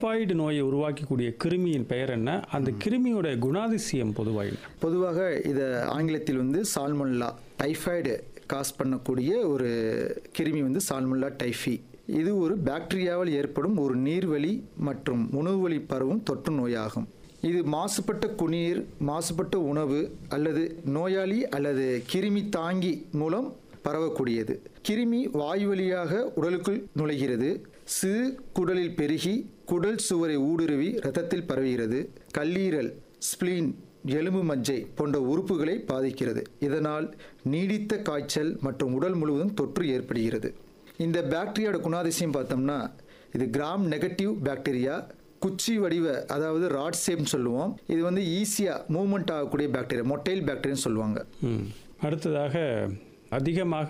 Typhoid நோயை உருவாக்கக்கூடிய கிருமியின் பெயர் என்ன அந்த கிருமியோட குணாதிசயம் பொதுவாக என்ன பொதுவாக இதை ஆங்கிலத்தில் வந்து சால்மொல்லா டைஃபாய்டு காஸ் பண்ணக்கூடிய ஒரு கிருமி வந்து சால்மொல்லா டைஃபி இது ஒரு பாக்டீரியாவால் ஏற்படும் ஒரு நீர்வழி மற்றும் உணவுவழி பரவும் தொற்று நோயாகும் இது மாசுபட்ட குடிநீர் மாசுபட்ட உணவு அல்லது நோயாளி அல்லது கிருமி தாங்கி மூலம் பரவக்கூடியது கிருமி வாயு வழியாக உடலுக்குள் நுழைகிறது சிறு குடலில் பெருகி குடல் சுவரை ஊடுருவி இரத்தத்தில் பரவுகிறது கல்லீரல் ஸ்பிளீன் எலும்பு மஜ்ஜை போன்ற உறுப்புகளை பாதிக்கிறது இதனால் நீடித்த காய்ச்சல் மற்றும் உடல் முழுவதும் தொற்று ஏற்படுகிறது இந்த பாக்டீரியாவோட குணாதிசயம் பார்த்தோம்னா இது கிராம் நெகட்டிவ் பாக்டீரியா குச்சி வடிவ அதாவது ராட் ஷேப்னு சொல்லுவோம் இது வந்து ஈஸியாக மூவ்மெண்ட் ஆகக்கூடிய பாக்டீரியா மொட்டைல் பாக்டீரியான்னு சொல்லுவாங்க ம். அடுத்ததாக அதிகமாக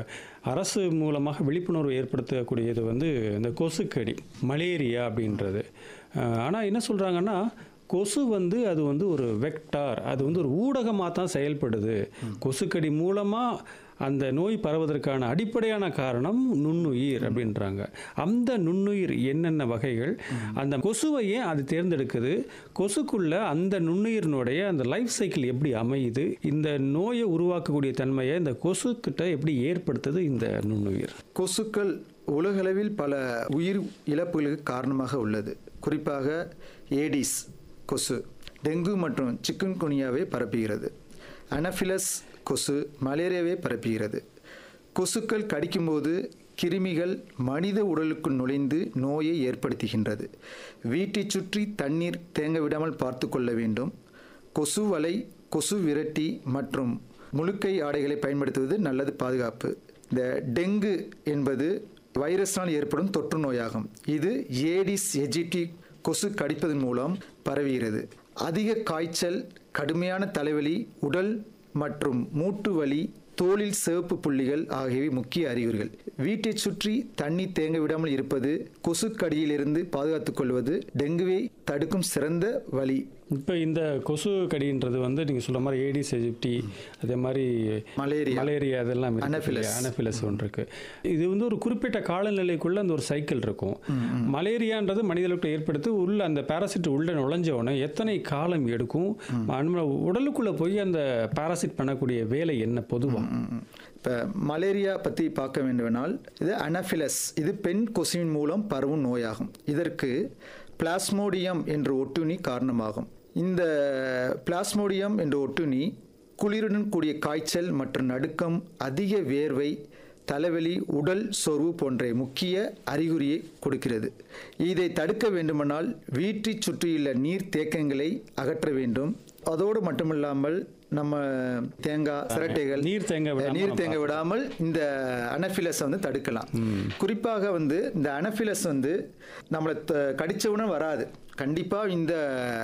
அரசு மூலமாக விழிப்புணர்வு ஏற்படுத்தக்கூடியது வந்து இந்த கொசுக்கடி மலேரியா அப்படின்றது ஆனால் என்ன சொல்கிறாங்கன்னா கொசு வந்து அது வந்து ஒரு வெக்டார் அது வந்து ஒரு ஊடகமாக தான் செயல்படுது கொசுக்கடி மூலமாக அந்த நோய் பரவதற்கான அடிப்படையான காரணம் நுண்ணுயிர் அப்படின்றாங்க அந்த நுண்ணுயிர் என்னென்ன வகைகள் அந்த கொசுவை ஏன் அது தேர்ந்தெடுக்குது கொசுக்குள்ள அந்த நுண்ணுயிரினுடைய அந்த லைஃப் சைக்கிள் எப்படி அமையுது இந்த நோயை உருவாக்கக்கூடிய தன்மையை இந்த கொசுக்கிட்ட எப்படி ஏற்படுத்துது இந்த நுண்ணுயிர் கொசுக்கள் உலகளவில் பல உயிர் இழப்புகளுக்கு காரணமாக உள்ளது குறிப்பாக ஏடிஸ் கொசு டெங்கு மற்றும் சிக்கன் குனியாவை பரப்புகிறது அனஃபிலஸ் கொசு மலேரியாவை பரப்புகிறது கொசுக்கள் கடிக்கும்போது கிருமிகள் மனித உடலுக்குள் நுழைந்து நோயை ஏற்படுத்துகின்றது வீட்டைச் சுற்றி தண்ணீர் தேங்க விடாமல் பார்த்து கொள்ள வேண்டும் கொசு வலை கொசு விரட்டி மற்றும் முழுக்கை ஆடைகளை பயன்படுத்துவது நல்லது பாதுகாப்பு இந்த டெங்கு என்பது வைரஸால் ஏற்படும் தொற்று நோயாகும் இது ஏடிஸ் எஜிடி கொசு கடிப்பதன் மூலம் பரவுகிறது அதிக காய்ச்சல் கடுமையான தலைவலி உடல் மற்றும் மூட்டு வலி தோலில் சிவப்பு புள்ளிகள் ஆகியவை முக்கிய அறிகுறிகள் வீட்டைச் சுற்றி தண்ணீர் தேங்க விடாமல் இருப்பது கொசுக்கடியிலிருந்து பாதுகாத்துக் கொள்வது டெங்குவை தடுக்கும் சிறந்த வழி இப்போ இந்த கொசு கடின்றது வந்து நீங்கள் சொல்ற மாதிரி ஏடிஸ் எஜிப்டி அதே மாதிரி மலேரியா மலேரியா அதெல்லாம் இருக்கு Anopheles. இல்லையா? Anopheles ஒன்று இருக்கு இது வந்து ஒரு குறிப்பிட்ட காலநிலைக்குள்ள அந்த ஒரு சைக்கிள் இருக்கும் மலேரியான்றது மனிதர்களுக்கு ஏற்படுத்தி உள்ள அந்த பாராசிட் உள்ள நுழைஞ்ச உடனே எத்தனை காலம் எடுக்கும் நம்ம உடலுக்குள்ள போய் அந்த பாராசிட் பண்ணக்கூடிய வேலை என்ன பொதுவா இப்போ மலேரியா பற்றி பார்க்க வேண்டுமென்றால் இது அனஃபிலஸ் இது பெண் கொசுவின் மூலம் பரவும் நோயாகும் இதற்கு பிளாஸ்மோடியம் என்ற ஒட்டுண்ணி காரணமாகும் இந்த பிளாஸ்மோடியம் என்ற ஒட்டுண்ணி குளிருடன் கூடிய காய்ச்சல் மற்றும் நடுக்கம் அதிக வேர்வை தலைவலி உடல் சோர்வு போன்ற முக்கிய அறிகுறியை கொடுக்கிறது இதை தடுக்க வேண்டுமானால் வீட்டைச் சுற்றியுள்ள நீர் தேக்கங்களை அகற்ற வேண்டும் அதோடு மட்டுமில்லாமல் நம்ம தேங்காய் சிரட்டைகள் நீர் தேங்க விடாம நீர் நம்ம தேங்க விடாமல் இந்த அனஃபிலஸ் வந்து தடுக்கலாம் குறிப்பாக வந்து இந்த அனஃபிலஸ் வந்து நம்மளை த- கடிச்சவுடன் வராது கண்டிப்பாக இந்த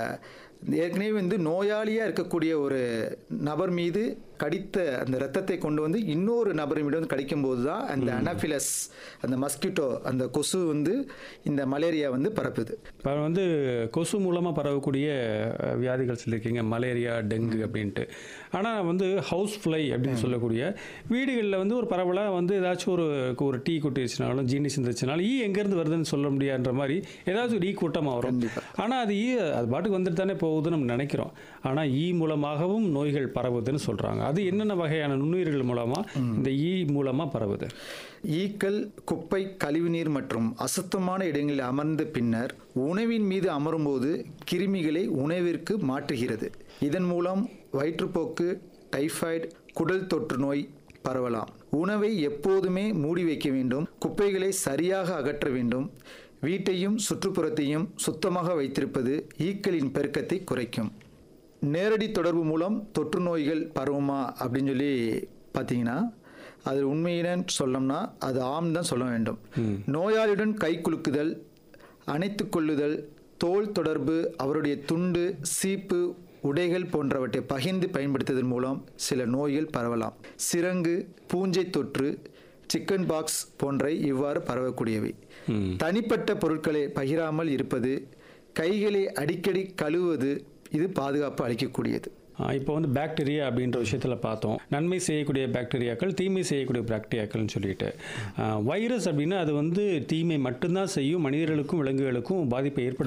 ஏற்கனவே வந்து நோயாளியாக இருக்கக்கூடிய ஒரு நபர் மீது கடித்த அந்த ரத்தத்தை கொண்டு வந்து இன்னொரு நபர் மீது வந்து கடிக்கும்போது தான் அந்த அனஃபிலஸ் அந்த மஸ்கிட்டோ அந்த கொசு வந்து இந்த மலேரியா வந்து பரப்புது இப்போ வந்து கொசு மூலமாக பரவக்கூடிய அஹ், வியாதிகள் சொல்லியிருக்கீங்க மலேரியா டெங்கு அப்படின்ட்டு ஆனால் வந்து ஹவுஸ் ஃப்ளை அப்படின்னு சொல்லக்கூடிய வீடுகளில் வந்து ஒரு பரவலாக வந்து ஏதாச்சும் ஒரு ஒரு டீ கொட்டிருச்சுனாலும் ஜீனி சிந்துச்சுனாலும் ஈ எங்கேருந்து வருதுன்னு சொல்ல முடியாதுன்ற மாதிரி ஏதாச்சும் ஒரு ஈ கூட்டமாக வரும் கண்டிப்பா. ஆனால் அது ஈ அது பாட்டுக்கு வந்துட்டு தானே போகுதுன்னு நம்ம நினைக்கிறோம் ஆனால் ஈ மூலமாகவும் நோய்கள் பரவுதுன்னு சொல்கிறாங்க அது என்னென்ன வகையான நுண்ணுயிர்கள் மூலமாக இந்த ஈ மூலமாக பரவுது ஈக்கள் குப்பை கழிவுநீர் மற்றும் அசுத்தமான இடங்களில் அமர்ந்த பின்னர் உணவின் மீது அமரும்போது கிருமிகளை உணவிற்கு மாற்றுகிறது இதன் மூலம் வயிற்றுப்போக்கு டைஃபாய்டு குடல் தொற்று நோய் பரவலாம் உணவை எப்போதுமே மூடி வைக்க வேண்டும் குப்பைகளை சரியாக அகற்ற வேண்டும் வீட்டையும் சுற்றுப்புறத்தையும் சுத்தமாக வைத்திருப்பது ஈக்களின் பெருக்கத்தை குறைக்கும் நேரடி தொடர்பு மூலம் தொற்று நோய்கள் பரவுமா அப்படின்னு சொல்லி பார்த்தீங்கன்னா அது உண்மையிடன் சொல்லணும்னா அது ஆம் தான் சொல்ல வேண்டும் நோயாளியுடன் கை குலுக்குதல் அணைத்துக் கொள்ளுதல் தோல் தொடர்பு அவருடைய துண்டு சீப்பு உடைகள் போன்றவற்றை பகிர்ந்து பயன்படுத்துவதன் மூலம் சில நோய்கள் பரவலாம் சிரங்கு பூஞ்சை தொற்று சிக்கன் பாக்ஸ் போன்ற இவ்வாறு பரவக்கூடியவை தனிப்பட்ட பொருட்களை பகிராமல் இருப்பது கைகளை அடிக்கடி கழுவுவது இது பாதுகாப்பு அளிக்கக்கூடியது இப்போ வந்து பாக்டீரியா அப்படின்ற விஷயத்தில் பார்த்தோம் நன்மை செய்யக்கூடிய பாக்டீரியாக்கள் தீமை செய்யக்கூடிய பாக்டீரியாக்கள்னு சொல்லிட்டு வைரஸ் அப்படின்னா அது வந்து தீமை மட்டும்தான் செய்யும் மனிதர்களுக்கும் விலங்குகளுக்கும் பாதிப்பை ஏற்படுத்த